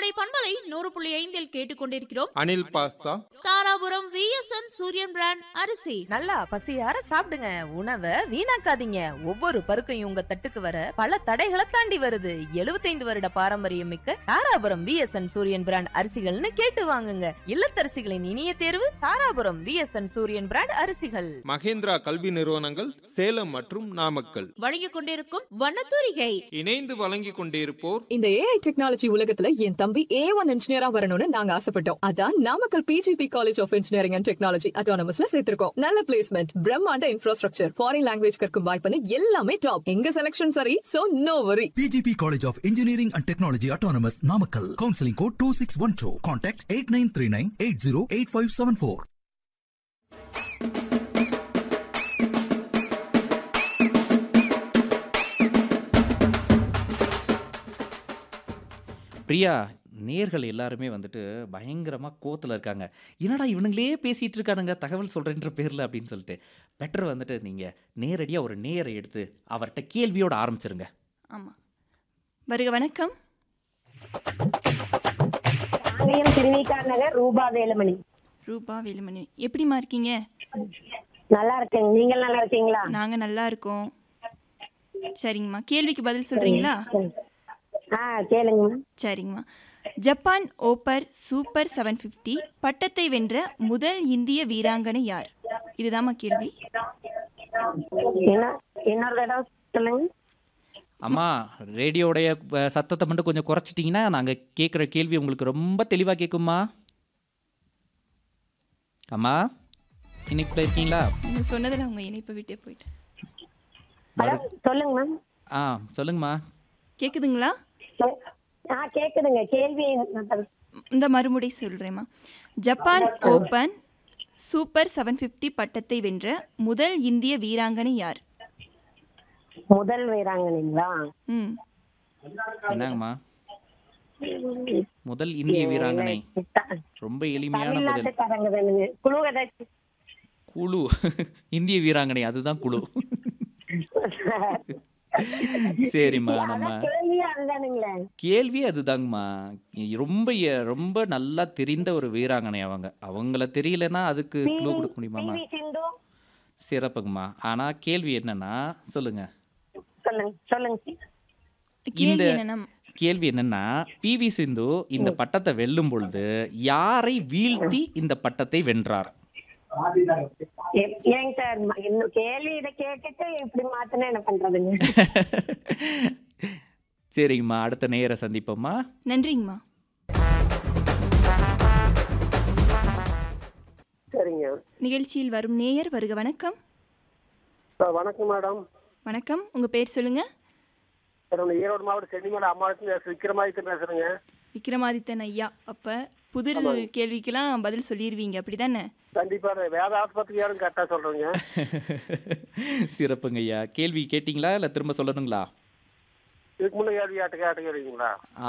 கோடை பண்பலை நூறு புள்ளி ஐந்தில் கேட்டுக்கொண்டிருக்கிறோம் Anil pasta Dharapuram VSN Suriyan brand அரிசி நல்லா பசியார சாப்பிடுங்க உணவை வீணாக்காதீங்க ஒவ்வொரு பருக்கையும் உங்க தட்டுக்கு வர பல தடைகளை தாண்டி வருது 75 வருட பாரம்பரியம் மிக்க தாராபுரம் விஎஸ்என் சூரியன் பிராண்ட் அரிசிகள்னு கேட்டு வாங்குங்க இல்லத்தரசிகளின் இனிய தேர்வு தாராபுரம் விஎஸ்என் சூரியன் பிராண்ட் அரிசிகள் மகேந்திரா கல்வி நிறுவனங்கள் சேலம் மற்றும் நாமக்கல் வழங்கிக் கொண்டிருக்கும் வண்ணத்தூரிகை இணைந்து வழங்கிக் கொண்டிருப்போர் இந்த ஏஐ டெக்னாலஜி உலகத்துல என் தம்பி ஏ ஒன் இன்ஜினியரா வரணும்னு நாங்க ஆசைப்பட்டோம் அதான் Namakkal PGP college of engineering and technology அட்டானமஸ்ல சேர்த்திருக்கோம் நல்ல பிளேஸ்மெண்ட் பிரம்மாண்ட இன்ஃப்ராஸ்ட்ரக்சர் ஃபாரின் லாங்குவேஜ் கற்கும் வாய்ப்புன்னு எல்லாமே டாப் எங்க செலக்ஷன் சரி so no worry PGP College of Engineering and Technology Autonomous Namakkal. Counseling code 2612. Contact 8939 808574. Priya நேர்கள் எல்லாருமே வந்துட்டு பயங்கரமாக கோத்தில் இருக்காங்க என்னடா இவனுங்களே பேசிகிட்டு இருக்கானுங்க தகவல் சொல்கிறேன்ற பேரில் அப்படின்னு சொல்லிட்டு பெட்டர் வந்துட்டு நீங்கள் நேரடியாக ஒரு நேரை எடுத்து அவர்கிட்ட கேள்வியோட ஆரம்பிச்சிருங்க ஆமாம் வருக வணக்கம் பாளையம் திருவிக்கா நகர் ரூபா வேலுமணி ரூபா வேலுமணி எப்படிம்மா இருக்கீங்க நல்லா இருக்கேங்க நீங்கள் நல்லா இருக்கீங்களா நாங்கள் நல்லா இருக்கோம் சரிங்கம்மா கேள்விக்கு பதில் சொல்கிறீங்களா ஆ கேளுங்க சரிங்கம்மா Japan open super seven fifty பட்டத்தை வென்ற முதல் இந்திய வீராங்கனை யார் இதுதாம்மா கேள்வி என்ன இன்னொரு தடவை சொல்லுங்க அம்மா ரேடியோடைய அஹ், சத்தத்தை மட்டும் கொஞ்சம் குறைச்சிட்டிங்கன்னா நாங்கள் கேட்குற கேள்வி உங்களுக்கு ரொம்ப தெளிவாக கேட்குமா அம்மா இன்னைக்குள்ள இருக்கீங்களா நீங்கள் சொன்னதில் அவங்க இணைப்பை விட்டே போயிட்டு ஹலோ சொல்லுங்க மேம் ஆ சொல்லுங்கம்மா கேட்குதுங்களா சொ- ஆ கேக்குதுங்க கேள்வி நான் ப- இந்த மறுமுறை சொல்கிறேம்மா Japan open super seven fifty பட்டத்தை வென்ற முதல் இந்திய வீராங்கனை யார் முதல் வீராங்கனைங்களா ம் என்னங்கம்மா முதல் இந்திய வீராங்கனை த- ரொம்ப எளிமையான பதில் தமிழ்நாட்டுக்காரங்க தானுங்க குழு ஏதாச்சும் குழு இந்திய வீராங்கனை அதுதான் குழு சரிம்மா நம்ம அதான் கேள்வி அதுதானுங்களே கேள்வி அதுதாங்கம்மா ரொம்ப எ- ரொம்ப நல்லா தெரிந்த ஒரு வீராங்கனை அவங்க அவங்கள தெரியலன்னா அதுக்கு க்ளூ கொடுக்க முடியுமாம்மா பிவி சிந்து சிறப்புங்கம்மா ஆனா கேள்வி என்னன்னா சொல்லுங்க சொல்லுங்க சொல்லுங்க கேள்வி இந்த- என்னன்னா கேள்வி என்னன்னா பிவி சிந்து இந்த பட்டத்தை வெல்லும் பொழுது யாரை வீழ்த்தி இந்த பட்டத்தை வென்றார் ஏ- ஏங்க சார் ம- இன்னும் கேள்வி இதை கேட்டுட்டு இப்படி மாத்தினா என்ன பண்றதுங்க சரிங்கம்மா அடுத்த நேர சந்திப்போம்மா நன்றிங்கம்மா சரிங்க நிகழ்ச்சியில் வரும் நேயர் வருக வணக்கம் சார் வணக்கம் மேடம் வணக்கம் உங்க பேர் சொல்லுங்க சார் நான் ஈரோடு மாவட்டம் சென்னிமலை அம்மாவட்டத்தில் விக்ரமாதித்யன் பேசுறேங்க விக்ரமாதித்தன் ஐயா அப்ப புதிர் கேள்விக்கெல்லாம் பதில் சொல்லிடுவீங்க அப்படிதானே கண்டிப்பா வேத ஆஸ்பத்திரி யாரும் கரெக்டாக சொல்றேங்க சிறப்புங்க ஐயா கேள்வி கேட்டிங்களா இல்லை திரும்ப சொல்லணுங்களா இதுக்கு முன்னே கேள்வி கேட்ட கேட்டுக்கிறீங்களா